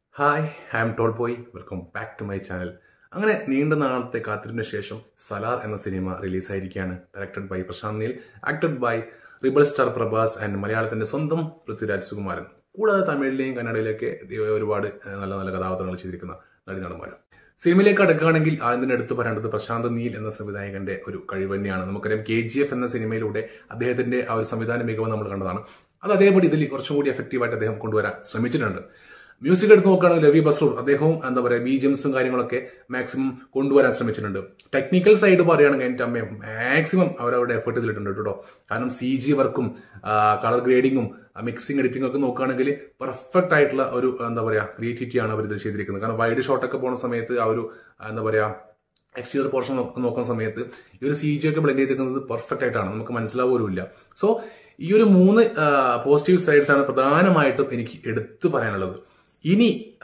hi I am tall boy welcome back to my channel അങ്ങനെ നീണ്ട നാളത്തെ കാത്തിരിപ്പിന് ശേഷം സലാർ എന്ന സിനിമ റിലീസായിരിക്കുകയാണ് directed by Prashanth Neel acted by rebel star Prabhas and മലയാളത്തിന്റെ സ്വന്തം പൃഥ്വിരാജ് സുകുമാരൻ കൂടാതെ തമിഴിലെയും കന്നഡയിലൊക്കെ ഒരുപാട് ഏഹ്, നല്ല നല്ല കഥാപാത്രങ്ങൾ ചെയ്തിരിക്കുന്ന നടന്മാരും സിനിമയിലേക്ക് അടുക്കുകയാണെങ്കിൽ ആദ്യം എടുത്തു പറയേണ്ടത് പ്രശാന്ത് നീൽ എന്ന സംവിധായകന്റെ ഒരു കഴിവ് തന്നെയാണ് നമുക്കറിയാം കെ ജി എഫ് എന്ന സിനിമയിലൂടെ അദ്ദേഹത്തിന്റെ ആ ഒരു സംവിധാന മികവ് നമ്മൾ കണ്ടതാണ് അത് അതേപടി ഇതിൽ കുറച്ചും കൂടി എഫക്റ്റീവായിട്ട് അദ്ദേഹം കൊണ്ടുവരാൻ ശ്രമിച്ചിട്ടുണ്ട് മ്യൂസിക് എടുത്ത് നോക്കുകയാണെങ്കിൽ രവി ബസ്രൂർ അദ്ദേഹവും എന്താ പറയുക ബീജംസും കാര്യങ്ങളൊക്കെ മാക്സിമം കൊണ്ടുവരാൻ ശ്രമിച്ചിട്ടുണ്ട് ടെക്നിക്കൽ സൈഡ് പറയുകയാണെങ്കിൽ എൻ്റെ അമ്മയും മാക്സിമം അവരവരുടെ എഫേർട്ട് ഇതിലിട്ടുണ്ട് കേട്ടോ കാരണം സി ജി വർക്കും കളർ ഗ്രേഡിങ്ങും മിക്സിംഗ് എഡിറ്റിംഗ് ഒക്കെ നോക്കുകയാണെങ്കിൽ പെർഫെക്റ്റ് ആയിട്ടുള്ള ഒരു എന്താ പറയുക ക്രിയേറ്റിവിറ്റി ആണ് അവർ ഇത് ചെയ്തിരിക്കുന്നത് കാരണം വൈഡ് ഷോട്ടൊക്കെ പോകുന്ന സമയത്ത് ആ ഒരു എന്താ പറയുക എക്സ്റ്റീരിയർ പോർഷൻ നോക്കുന്ന സമയത്ത് ഈ ഒരു സി ജി ഒക്കെ ബ്ലെൻഡ് ചെയ്തിരിക്കുന്നത് പെർഫെക്റ്റ് ആയിട്ടാണ് നമുക്ക് മനസ്സിലാവുകയില്ല സോ ഈ ഒരു മൂന്ന് പോസിറ്റീവ് സൈഡ്സ് ആണ് പ്രധാനമായിട്ടും എനിക്ക് എടുത്തു പറയാനുള്ളത് ഇനി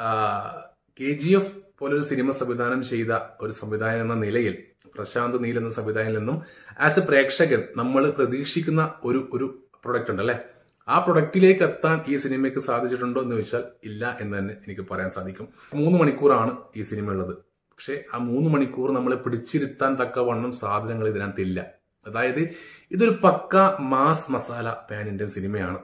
കെ ജി എഫ് പോലൊരു സിനിമ സംവിധാനം ചെയ്ത ഒരു സംവിധായകൻ എന്ന നിലയിൽ പ്രശാന്ത് നീൽ എന്ന സംവിധായകനിൽ നിന്നും ആസ് എ പ്രേക്ഷകൻ നമ്മൾ പ്രതീക്ഷിക്കുന്ന ഒരു ഒരു പ്രൊഡക്റ്റ് ഉണ്ട് അല്ലെ ആ പ്രൊഡക്റ്റിലേക്ക് എത്താൻ ഈ സിനിമയ്ക്ക് സാധിച്ചിട്ടുണ്ടോ എന്ന് ചോദിച്ചാൽ ഇല്ല എന്ന് തന്നെ എനിക്ക് പറയാൻ സാധിക്കും മൂന്ന് മണിക്കൂറാണ് ഈ സിനിമ ഉള്ളത് പക്ഷെ ആ മൂന്ന് മണിക്കൂർ നമ്മളെ പിടിച്ചിരുത്താൻ തക്കവണ്ണം സാധനങ്ങൾ ഇതിനകത്തില്ല അതായത് ഇതൊരു pakka mass masala pan Indian സിനിമയാണ്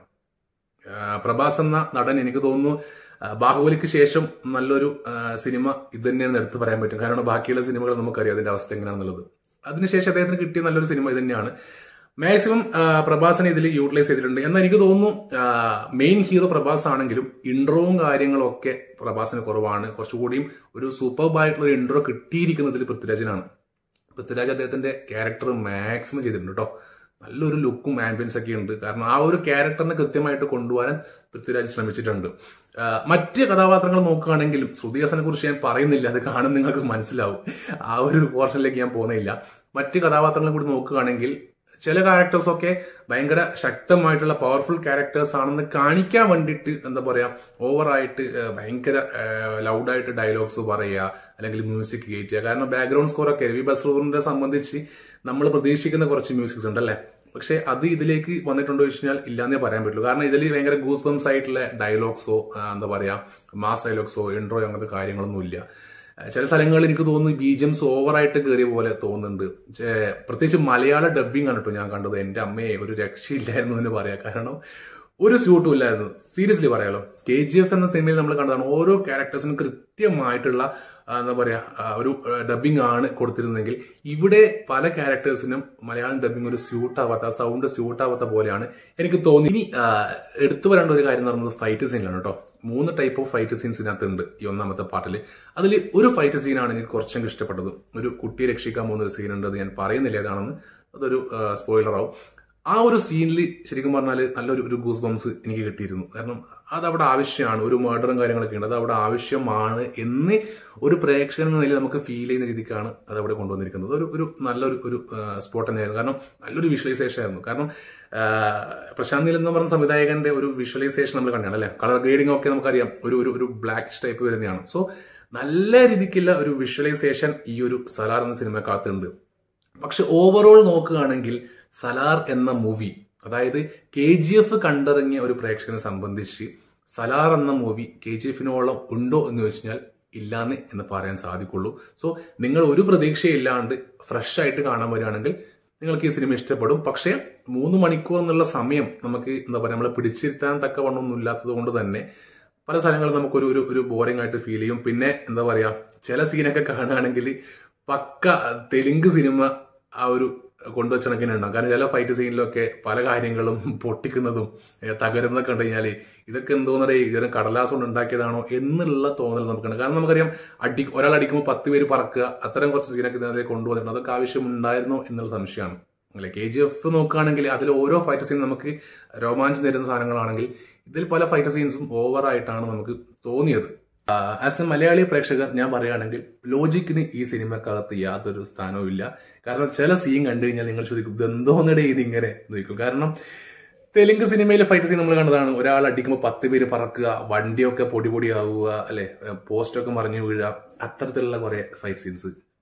ആ, പ്രഭാസ് എന്ന നടൻ എനിക്ക് തോന്നുന്നു ആ, ബാഹുബലിക്ക് ശേഷം നല്ലൊരു ആ, സിനിമ ഇത് തന്നെയാണ് എടുത്തു പറയാൻ പറ്റും കാരണം ബാക്കിയുള്ള സിനിമകൾ നമുക്കറിയാം അതിന്റെ അവസ്ഥ എങ്ങനെയാണെന്നുള്ളത് അതിനുശേഷം അദ്ദേഹത്തിന് കിട്ടിയ നല്ലൊരു സിനിമ ഇത് തന്നെയാണ് മാക്സിമം പ്രഭാസിനെ ഇതിൽ യൂട്ടിലൈസ് ചെയ്തിട്ടുണ്ട് എന്നാൽ എനിക്ക് തോന്നുന്നു മെയിൻ ഹീറോ പ്രഭാസ് ആണെങ്കിലും ഇൻട്രോവും കാര്യങ്ങളും ഒക്കെ പ്രഭാസിന് കുറവാണ് കുറച്ചുകൂടിയും ഒരു സൂപ്പർബ് ആയിട്ടുള്ള ഒരു ഇൻട്രോ കിട്ടിയിരിക്കുന്നതിൽ പൃഥ്വിരാജിനാണ് പൃഥ്വിരാജ് അദ്ദേഹത്തിന്റെ ക്യാരക്ടർ മാക്സിമം ചെയ്തിട്ടുണ്ട് കേട്ടോ നല്ലൊരു ലുക്കും ആംബിയൻസ് ഒക്കെ ഉണ്ട് കാരണം ആ ഒരു ക്യാരക്ടറിനെ കൃത്യമായിട്ട് കൊണ്ടുപോകാൻ പൃഥ്വിരാജ് ശ്രമിച്ചിട്ടുണ്ട് ആ, മറ്റ് കഥാപാത്രങ്ങൾ നോക്കുകയാണെങ്കിലും ശ്രുതിഹാസനെ കുറിച്ച് ഞാൻ പറയുന്നില്ല അത് കാണും നിങ്ങൾക്ക് മനസ്സിലാവും ആ ഒരു പോർഷനിലേക്ക് ഞാൻ പോകുന്നില്ല മറ്റ് കഥാപാത്രങ്ങളെ കൂടി നോക്കുകയാണെങ്കിൽ ചില ക്യാരക്ടേഴ്സ് ഒക്കെ ഭയങ്കര ശക്തമായിട്ടുള്ള പവർഫുൾ ക്യാരക്ടേഴ്സ് ആണെന്ന് കാണിക്കാൻ വേണ്ടിയിട്ട് എന്താ പറയാ ഓവറായിട്ട് ഭയങ്കര ലൗഡായിട്ട് ഡയലോഗ്സ് പറയുക അല്ലെങ്കിൽ മ്യൂസിക് കയറ്റുക കാരണം ബാക്ക്ഗ്രൗണ്ട് സ്കോർ ഒക്കെ രവി ബസ്രൂറിനെ സംബന്ധിച്ച് നമ്മൾ പ്രതീക്ഷിക്കുന്ന കുറച്ച് മ്യൂസിക്സ് ഉണ്ടല്ലേ പക്ഷെ അത് ഇതിലേക്ക് വന്നിട്ടുണ്ടോ വെച്ച് കഴിഞ്ഞാൽ ഇല്ലാന്നേ പറയാൻ പറ്റുള്ളൂ കാരണം ഇതിൽ ഭയങ്കര ഗൂസ് ബംസ് ആയിട്ടുള്ള ഡയലോഗ്സോ എന്താ പറയാ മാസ് ഡയലോഗ്സോ ഇൻട്രോ അങ്ങനത്തെ കാര്യങ്ങളൊന്നും ഇല്ല ആ, ചില സ്ഥലങ്ങളിൽ എനിക്ക് തോന്നുന്നു ബീജംസ് ഓവറായിട്ട് കയറിയ പോലെ തോന്നുന്നുണ്ട് ചെ- പ്രത്യേകിച്ച് മലയാള ഡബ്ബിംഗ് ആണ് കേട്ടോ ഞാൻ കണ്ടത് എന്റെ അമ്മയെ ഒരു രക്ഷയില്ലായിരുന്നു എന്ന് പറയാം കാരണം ഒരു സ്യൂട്ടും ഇല്ലായിരുന്നു സീരിയസ്ലി പറയാലോ കെ ജി എഫ് എന്ന സിനിമയിൽ നമ്മൾ കണ്ടതാണ് ഓരോ ക്യാരക്ടേഴ്സിനും കൃത്യമായിട്ടുള്ള ആ, എന്താ പറയാ ആ, ഒരു ഡബിങ് ആണ് കൊടുത്തിരുന്നെങ്കിൽ ഇവിടെ പല ക്യാരക്ടേഴ്സിനും മലയാളം ഡബിങ് ഒരു സ്യൂട്ട് ആവാത്ത ആ സൗണ്ട് സ്യൂട്ട് ആവാത്ത പോലെയാണ് എനിക്ക് തോന്നി ഇനി ആ, എടുത്തു പറയേണ്ട ഒരു കാര്യം എന്ന് പറയുന്നത് ഫൈറ്റ് സീനിലാണ് കേട്ടോ മൂന്ന് ടൈപ്പ് ഓഫ് ഫൈറ്റ് സീൻസ് ഇതിനകത്തുണ്ട് ഈ ഒന്നാമത്തെ പാർട്ടിൽ അതിൽ ഒരു ഫൈറ്റ് സീനാണ് എനിക്ക് കുറച്ചും ഇഷ്ടപ്പെട്ടത് ഒരു കുട്ടിയെ രക്ഷിക്കാൻ പോകുന്ന ഒരു സീൻ ഉണ്ട് അത് ഞാൻ പറയുന്നില്ല ഏതാണെന്ന് അതൊരു സ്പോയിലർ ആവും ആ ഒരു സീനിൽ ശരിക്കും പറഞ്ഞാൽ നല്ലൊരു ഒരു ഗൂസ് ബംസ് എനിക്ക് കിട്ടിയിരുന്നു കാരണം അത് അവിടെ ആവശ്യമാണ് ഒരു മർഡറും കാര്യങ്ങളൊക്കെ ഉണ്ട് അത് അവിടെ ആവശ്യമാണ് എന്ന് ഒരു പ്രേക്ഷകൻ എന്ന നിലയിൽ നമുക്ക് ഫീൽ ചെയ്യുന്ന രീതിക്കാണ് അത് അവിടെ കൊണ്ടുവന്നിരിക്കുന്നത് ഒരു ഒരു നല്ലൊരു ഒരു സ്പോട്ട് തന്നെയായിരുന്നു കാരണം നല്ലൊരു വിഷ്വലൈസേഷൻ ആയിരുന്നു കാരണം ആ, പ്രശാന്ത് നീൽ എന്ന് പറഞ്ഞ സംവിധായകന്റെ ഒരു വിഷ്വലൈസേഷൻ നമ്മൾ കണ്ടാണ് അല്ലെ കളർ ഗ്രേഡിംഗ് ഒക്കെ നമുക്കറിയാം ഒരു ഒരു ഒരു ബ്ലാക്ക് ടൈപ്പ് വരുന്നതാണ് സോ നല്ല രീതിക്കുള്ള ഒരു വിഷ്വലൈസേഷൻ ഈ ഒരു സലാർ എന്ന സിനിമക്കകത്തുണ്ട് പക്ഷെ ഓവറോൾ നോക്കുകയാണെങ്കിൽ സലാർ എന്ന മൂവി അതായത് കെ ജി എഫ് കണ്ടിറങ്ങിയ ഒരു പ്രേക്ഷകനെ സംബന്ധിച്ച് സലാർ എന്ന മൂവി കെ ജി എഫിനോളം ഉണ്ടോ എന്ന് ചോദിച്ചാൽ ഇല്ലാന്ന് എന്ന് പറയാൻ സാധിക്കുള്ളൂ സോ നിങ്ങൾ ഒരു പ്രതീക്ഷയില്ലാണ്ട് ഫ്രഷ് ആയിട്ട് കാണാൻ വരികയാണെങ്കിൽ നിങ്ങൾക്ക് ഈ സിനിമ ഇഷ്ടപ്പെടും പക്ഷേ മൂന്ന് മണിക്കൂർ എന്നുള്ള സമയം നമുക്ക് എന്താ പറയുക നമ്മളെ പിടിച്ചിരുത്താൻ തക്കവണ്ണമൊന്നും ഇല്ലാത്തത് കൊണ്ട് തന്നെ പല സ്ഥലങ്ങളും നമുക്കൊരു ഒരു ഒരു ബോറിംഗ് ആയിട്ട് ഫീൽ ചെയ്യും പിന്നെ എന്താ പറയാ ചില സീനൊക്കെ കാണുകയാണെങ്കിൽ പക്ക തെലുങ്ക് സിനിമ ആ ഒരു കൊണ്ടുവച്ചണക്കിനെ ഉണ്ടാവും കാരണം ചില ഫൈറ്റ് സീനിലൊക്കെ പല കാര്യങ്ങളും പൊട്ടിക്കുന്നതും ഏഹ് തകരുന്നൊക്കെ കണ്ടു കഴിഞ്ഞാൽ ഇതൊക്കെ എന്തോന്നറേ ഇതിന് കടലാസ് കൊണ്ട് ഉണ്ടാക്കിയതാണോ എന്നുള്ള തോന്നൽ നമുക്കുണ്ട് കാരണം നമുക്കറിയാം അടി ഒരാൾ അടിക്കുമ്പോൾ പത്ത് പേര് പറക്കുക അത്തരം കുറച്ച് സീനൊക്കെ ഇതിനകത്ത് കൊണ്ടുവന്നിട്ടുണ്ട് അതൊക്കെ ആവശ്യമുണ്ടായിരുന്നോ എന്നുള്ള സംശയമാണ് അല്ലെ കെ ജി എഫ് നോക്കുകയാണെങ്കിൽ അതിൽ ഓരോ ഫൈറ്റ് സീൻ നമുക്ക് രോമാഞ്ചം തരുന്ന സാധനങ്ങളാണെങ്കിൽ ഇതിൽ പല ഫൈറ്റ് സീൻസും ഓവറായിട്ടാണ് നമുക്ക് തോന്നിയത് ആസ് എ മലയാളി പ്രേക്ഷകർ ഞാൻ പറയുകയാണെങ്കിൽ ലോജിക്കിന് ഈ സിനിമക്കകത്ത് യാതൊരു സ്ഥാനവും ഇല്ല കാരണം ചില സീൻ കണ്ടു കഴിഞ്ഞാൽ നിങ്ങൾ ചോദിക്കും ഇതെന്തോന്നിടെ ഇതിങ്ങനെ ചോദിക്കും കാരണം തെലുങ്ക് സിനിമയിലെ ഫൈറ്റ് സീൻ നമ്മൾ കണ്ടതാണ് ഒരാൾ അടിക്കുമ്പോൾ പത്ത് പേര് പറക്കുക വണ്ടിയൊക്കെ പൊടി പൊടിയാവുക അല്ലെ പോസ്റ്റൊക്കെ മറിഞ്ഞു വീഴുക അത്തരത്തിലുള്ള കുറെ ഫൈറ്റ് സീൻസ്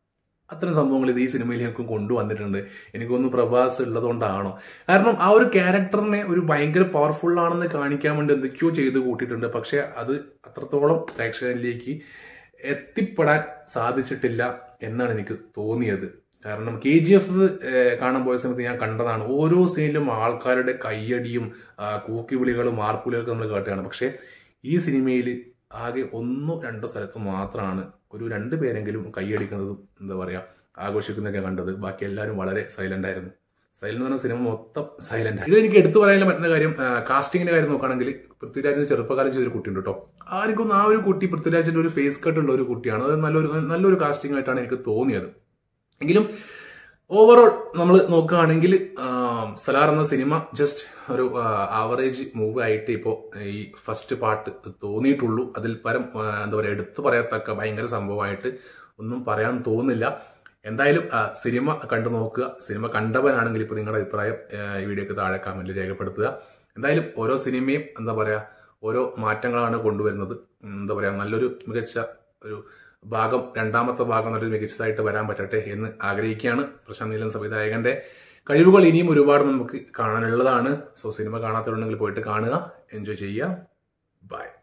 അത്തരം സംഭവങ്ങൾ ഇത് ഈ സിനിമയിൽ എനിക്ക് കൊണ്ടുവന്നിട്ടുണ്ട് എനിക്കൊന്ന് പ്രഭാസ് ഉള്ളതുകൊണ്ടാണോ കാരണം ആ ഒരു ക്യാരക്ടറിനെ ഒരു ഭയങ്കര പവർഫുൾ ആണെന്ന് കാണിക്കാൻ വേണ്ടി എന്തൊക്കെയോ ചെയ്ത് കൂട്ടിയിട്ടുണ്ട് പക്ഷെ അത് അത്രത്തോളം പ്രേക്ഷകരിലേക്ക് എത്തിപ്പെടാൻ സാധിച്ചിട്ടില്ല എന്നാണ് എനിക്ക് തോന്നിയത് കാരണം കെ ജി എഫ് കാണാൻ പോയ സമയത്ത് ഞാൻ കണ്ടതാണ് ഓരോ സീനിലും ആൾക്കാരുടെ കയ്യടിയും ആ, കൂക്കിവിളികളും മാർപ്പുലികളൊക്കെ നമ്മൾ കേട്ടാണ് പക്ഷെ ഈ സിനിമയിൽ ആകെ ഒന്നോ രണ്ടോ സ്ഥലത്ത് മാത്രമാണ് ഒരു രണ്ട് പേരെങ്കിലും കൈയടിക്കുന്നതും എന്താ പറയാ ആഘോഷിക്കുന്നതൊക്കെ കണ്ടത് ബാക്കി എല്ലാവരും വളരെ സൈലന്റ് ആയിരുന്നു സൈലന്റ് എന്ന് പറഞ്ഞ സിനിമ മൊത്തം സൈലന്റ് ഇത് എനിക്ക് എടുത്തു പറയാനുള്ള പറ്റുന്ന കാര്യം കാസ്റ്റിങ്ങിന്റെ കാര്യം നോക്കുകയാണെങ്കിൽ പൃഥ്വിരാജിന് ചെറുപ്പകാലം ചെയ്തൊരു കുട്ടിയുണ്ട് കേട്ടോ ആർക്കും ആ ഒരു കുട്ടി പൃഥ്വിരാജിന്റെ ഒരു ഫേസ് കട്ട് ഉള്ള ഒരു കുട്ടിയാണ് അത് നല്ലൊരു നല്ലൊരു കാസ്റ്റിംഗ് ആയിട്ടാണ് എനിക്ക് തോന്നിയത് എങ്കിലും ഓവറോൾ നമ്മൾ നോക്കുകയാണെങ്കിൽ സലാർ എന്ന സിനിമ ജസ്റ്റ് ഒരു ആവറേജ് മൂവ് ആയിട്ട് ഇപ്പോൾ ഈ ഫസ്റ്റ് പാർട്ട് തോന്നിയിട്ടുള്ളൂ അതിൽ പരം ആ, എന്താ പറയുക എടുത്തു പറയത്തക്ക ഭയങ്കര സംഭവമായിട്ട് ഒന്നും പറയാൻ തോന്നുന്നില്ല എന്തായാലും ആ, സിനിമ കണ്ടു നോക്കുക സിനിമ കണ്ടവനാണെങ്കിൽ ഇപ്പോൾ നിങ്ങളുടെ അഭിപ്രായം ആ, ഈ വീഡിയോക്ക് താഴെ കമന്റിൽ രേഖപ്പെടുത്തുക എന്തായാലും ഓരോ സിനിമയും എന്താ പറയുക ഓരോ മാറ്റങ്ങളാണ് കൊണ്ടുവരുന്നത് ഉം, എന്താ പറയുക നല്ലൊരു മികച്ച ഒരു ഭാഗം രണ്ടാമത്തെ ഭാഗം നല്ലൊരു മികച്ചതായിട്ട് വരാൻ പറ്റട്ടെ എന്ന് ആഗ്രഹിക്കുകയാണ് പ്രശാന്ത് നീലൻ സംവിധായകന്റെ കഴിവുകൾ ഇനിയും ഒരുപാട് നമുക്ക് കാണാനുള്ളതാണ് സോ സിനിമ കാണാത്തവരുണ്ടെങ്കിൽ പോയിട്ട് കാണുക എൻജോയ് ചെയ്യുക ബൈ